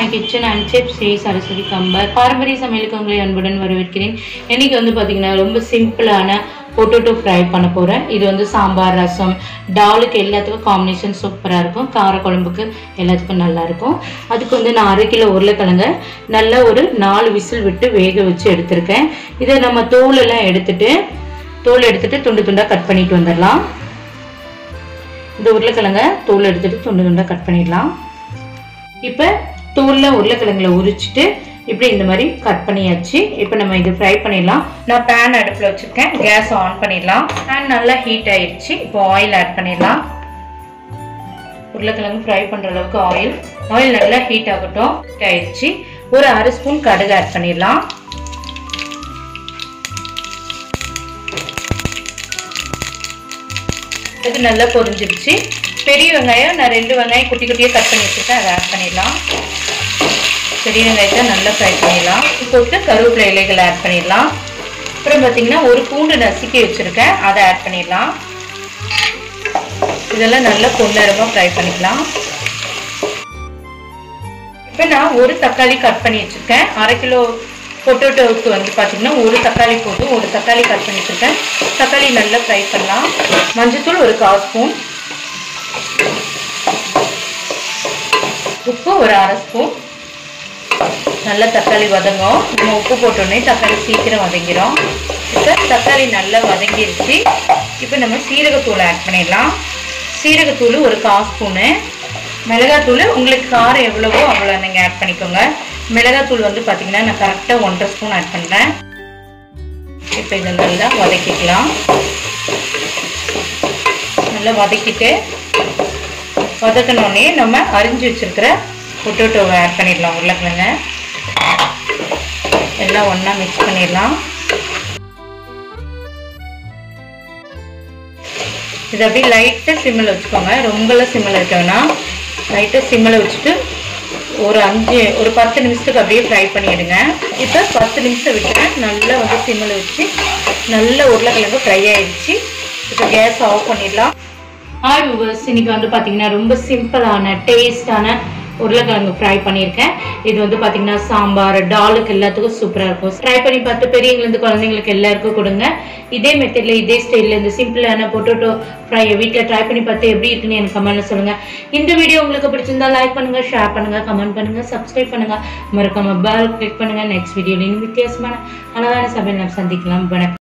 kitchen and chef Sri Saraswathi கம்பர் பாரம்பரிய சமையலுக்கு உங்களை அன்புடன் வரவேற்கிறேன் இன்னைக்கு வந்து பார்த்தீங்கன்னா ரொம்ப சிம்பிளான பொட்டேட்டோ ஃப்ரை பண்ண போகிறேன் இது வந்து சாம்பார் ரசம் டாலுக்கு எல்லாத்துக்கும் காம்பினேஷன் சூப்பராக இருக்கும் கார குழம்புக்கு எல்லாத்துக்கும் நல்லா இருக்கும் அதுக்கு வந்து நான் அரை கிலோ உருளைக்கிழங்க நல்லா ஒரு நாலு விசில் விட்டு வேக வச்சு எடுத்திருக்கேன் இதை நம்ம தோல் எல்லாம் எடுத்துட்டு தோல் எடுத்துட்டு துண்டு துண்டாக கட் பண்ணிட்டு வந்துடலாம் இந்த உருளைக்கிழங்க தோல் எடுத்துட்டு துண்டு துண்டாக கட் பண்ணிடலாம் இப்போ தோலில் உருளைக்கிழங்குல உரிச்சிட்டு இப்படி இந்த மாதிரி கட் பண்ணியாச்சு இப்போ நம்ம இது ஃப்ரை பண்ணிடலாம் நான் பேன் அடுப்பில் வச்சுருக்கேன் கேஸ் ஆன் பண்ணிடலாம் பேன் நல்லா ஹீட் ஆயிடுச்சு இப்போ ஆயில் ஆட் பண்ணிடலாம் உருளைக்கிழங்கு ஃப்ரை பண்ணுற அளவுக்கு ஆயில் ஆயில் நல்லா ஹீட் ஆகட்டும் ஹீட் ஆயிடுச்சு ஒரு அரை ஸ்பூன் கடுகு ஆட் பண்ணிடலாம் இது நல்லா பொரிஞ்சிருச்சு பெரிய வெங்காயம் நான் ரெண்டு வெங்காயம் குட்டி குட்டியாக கட் பண்ணி வச்சுருக்கேன் அதை ஆட் பண்ணிடலாம் பெரிய வெங்காயத்தை நல்லா ஃப்ரை பண்ணிடலாம் போட்டு கருவேப்பிலை இலைகளை ஆட் பண்ணிடலாம் அப்புறம் பார்த்தீங்கன்னா ஒரு பூண்டு நசுக்கி வச்சுருக்கேன் அதை ஆட் பண்ணிடலாம் இதெல்லாம் நல்லா பொன்னரமாக ஃப்ரை பண்ணிக்கலாம் இப்போ நான் ஒரு தக்காளி கட் பண்ணி வச்சுருக்கேன் அரை கிலோ பொட்டேட்டோவுக்கு வந்து பார்த்திங்கன்னா ஒரு தக்காளி போதும் ஒரு தக்காளி கட் பண்ணி வச்சுருக்கேன் தக்காளி நல்லா ஃப்ரை பண்ணலாம் மஞ்சத்தூள் ஒரு கால் ஸ்பூன் உப்பு ஒரு அரை ஸ்பூன் நல்லா தக்காளி வதங்கும் நம்ம உப்பு போட்டோடனே தக்காளி சீக்கிரம் வதங்கிடும் இப்போ தக்காளி நல்லா வதங்கிருச்சு இப்போ நம்ம சீரகத்தூள் ஆட் பண்ணிடலாம் சீரகத்தூள் ஒரு கால் ஸ்பூனு மிளகாத்தூள் உங்களுக்கு காரம் எவ்வளவோ அவ்வளோ நீங்கள் ஆட் பண்ணிக்கோங்க மிளகாத்தூள் வந்து பார்த்தீங்கன்னா நான் கரெக்டாக ஒன்றரை ஸ்பூன் ஆட் பண்ணுறேன் இப்போ இதை நல்லா வதக்கிக்கலாம் நல்லா வதக்கிட்டு வதக்கினோடனே நம்ம அரிஞ்சு வச்சுருக்கிற பொட்டேட்டோவை ஆட் பண்ணிடலாம் உருளைக்கிழங்க எல்லாம் ஒன்றா மிக்ஸ் பண்ணிடலாம் இது அப்படியே லைட்டாக சிம்மில் வச்சுக்கோங்க ரொம்பலாம் சிம்மில் வைக்க வேணாம் லைட்டாக சிம்மில் வச்சுட்டு ஒரு அஞ்சு ஒரு பத்து நிமிஷத்துக்கு அப்படியே ஃப்ரை பண்ணிவிடுங்க இப்போ பத்து நிமிஷம் விட்டுறேன் நல்லா வந்து சிம்மில் வச்சு நல்ல உருளைக்கிழங்கு ஃப்ரை ஆயிடுச்சு இப்போ கேஸ் ஆஃப் பண்ணிடலாம் ஹாய் விவர்ஸ் இன்னைக்கு வந்து பார்த்தீங்கன்னா ரொம்ப சிம்பிளான டேஸ்டான உருளைக்கிழங்கு ஃப்ரை பண்ணியிருக்கேன் இது வந்து பார்த்தீங்கன்னா சாம்பார் டாலுக்கு எல்லாத்துக்கும் சூப்பராக இருக்கும் ட்ரை பண்ணி பார்த்து பெரியவங்களுக்கு குழந்தைங்களுக்கு எல்லாருக்கும் கொடுங்க இதே மெத்தடில் இதே ஸ்டைலில் இந்த சிம்பிளான பொட்டோட்டோ ஃப்ரை வீட்டில் ட்ரை பண்ணி பார்த்து எப்படி இருக்குன்னு எனக்கு கமெண்ட்ல சொல்லுங்கள் இந்த வீடியோ உங்களுக்கு பிடிச்சிருந்தா லைக் பண்ணுங்கள் ஷேர் பண்ணுங்கள் கமெண்ட் பண்ணுங்கள் சப்ஸ்கிரைப் பண்ணுங்கள் மறக்காம பெல் கிளிக் பண்ணுங்கள் நெக்ஸ்ட் வீடியோவில் இன்னும் வித்தியாசமான அழகான சமையல் நம்ம சந்திக்கலாம் வணக்கம்